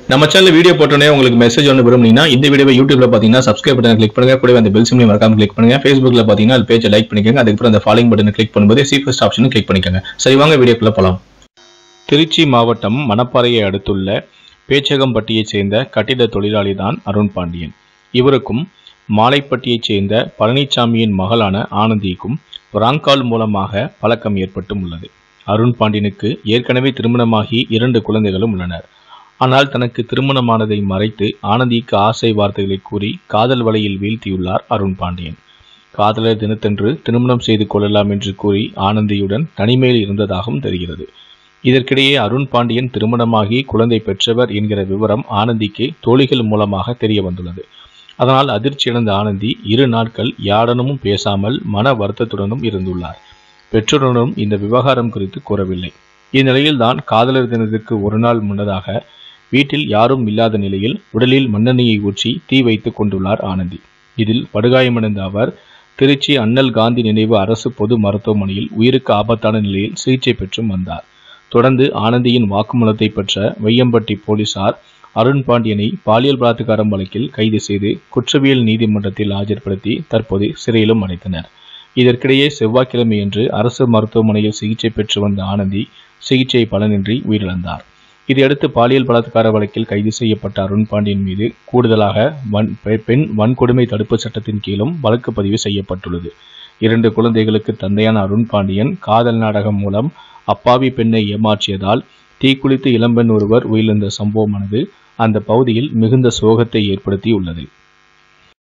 நம்ம channel video போட்டோன்னே உங்களுக்கு மெசேஜ் ஒன்று விரும்புனீங்கன்னா இந்த வீடியோவை யூடியூப்ல பார்த்தீங்கன்னா சப்ஸ்கிரைப் பட்டன் கிளிக் பண்ணுங்க கூடவே அந்த பெல் சிம்லையும் மறக்காம கிளிக் பண்ணுங்க ஃபேஸ்புக்ல பார்த்தீங்கன்னா அது பேஜை லைக் பண்ணிக்கோங்க அதுக்கப்புறம் அந்த ஃபாலோயிங் பட்டனை கிளிக் பண்ணும்போது சி ஃபர்ஸ்ட் ஆப்ஷனும் கிளிக் பண்ணிக்கோங்க சரி வாங்க வீடியோக்குள்ள போலாம் திருச்சி மாவட்டம் மணப்பாறையை அடுத்துள்ள பேச்சகம்பட்டியைச் சேர்ந்த கட்டிட தொழிலாளி தான் அருண் பாண்டியன் இவருக்கும் மாலைப்பட்டியைச் சேர்ந்த பழனிசாமியின் மகளான ஆனந்திக்கும் ராங்கால் மூலமாக பழக்கம் ஏற்பட்டும் உள்ளது அருண் பாண்டியனுக்கு ஏற்கனவே திருமணமாகி இரண்டு குழந்தைகளும் உள்ளனர் ஆனால் தனக்கு திருமணமானதை மறைத்து ஆனந்திக்கு ஆசை வார்த்தைகளை கூறி காதல் வலையில் வீழ்த்தியுள்ளார் அருண் பாண்டியன் காதலர் தினத்தன்று திருமணம் செய்து கொள்ளலாம் என்று கூறி ஆனந்தியுடன் தனிமையில் இருந்ததாகவும் தெரிகிறது இதற்கிடையே அருண் பாண்டியன் திருமணமாகி குழந்தை பெற்றவர் என்கிற விவரம் ஆனந்திக்கு தோழிகள் மூலமாக தெரிய வந்துள்ளது அதனால் அதிர்ச்சியடைந்த ஆனந்தி இரு நாட்கள் யாருடனும் பேசாமல் மன வருத்தத்துடனும் இருந்துள்ளார் பெற்றோருடனும் இந்த விவகாரம் குறித்து கூறவில்லை இந்நிலையில் தான் காதலர் தினத்திற்கு ஒரு நாள் முன்னதாக வீட்டில் யாரும் இல்லாத நிலையில் உடலில் மண்ணெண்ணெயை ஊற்றி தீ வைத்துக் கொண்டுள்ளார் ஆனந்தி இதில் படுகாயமடைந்த அவர் திருச்சி அண்ணல் காந்தி நினைவு அரசு பொது மருத்துவமனையில் உயிருக்கு ஆபத்தான நிலையில் சிகிச்சை பெற்றும் வந்தார் தொடர்ந்து ஆனந்தியின் வாக்குமூலத்தை பெற்ற வையம்பட்டி போலீசார் அருண் பாண்டியனை பாலியல் பலாத்காரம் வழக்கில் கைது செய்து குற்றவியல் நீதிமன்றத்தில் ஆஜர்படுத்தி தற்போது சிறையிலும் அடைத்தனர் இதற்கிடையே செவ்வாய்க்கிழமையன்று அரசு மருத்துவமனையில் சிகிச்சை பெற்று வந்த ஆனந்தி சிகிச்சை பலனின்றி உயிரிழந்தார் இதையடுத்து பாலியல் பலாத்கார வழக்கில் கைது செய்யப்பட்ட அருண் பாண்டியன் மீது கூடுதலாக வன் பெ- பெண் வன்கொடுமை தடுப்பு சட்டத்தின் கீழும் வழக்கு பதிவு செய்யப்பட்டுள்ளது இரண்டு குழந்தைகளுக்கு தந்தையான அருண் பாண்டியன் காதல் நாடகம் மூலம் அப்பாவி பெண்ணை ஏமாற்றியதால் தீக்குளித்து இளம்பெண் ஒருவர் உயிரிழந்த சம்பவமானது அந்த பகுதியில் மிகுந்த சோகத்தை ஏற்படுத்தியுள்ளது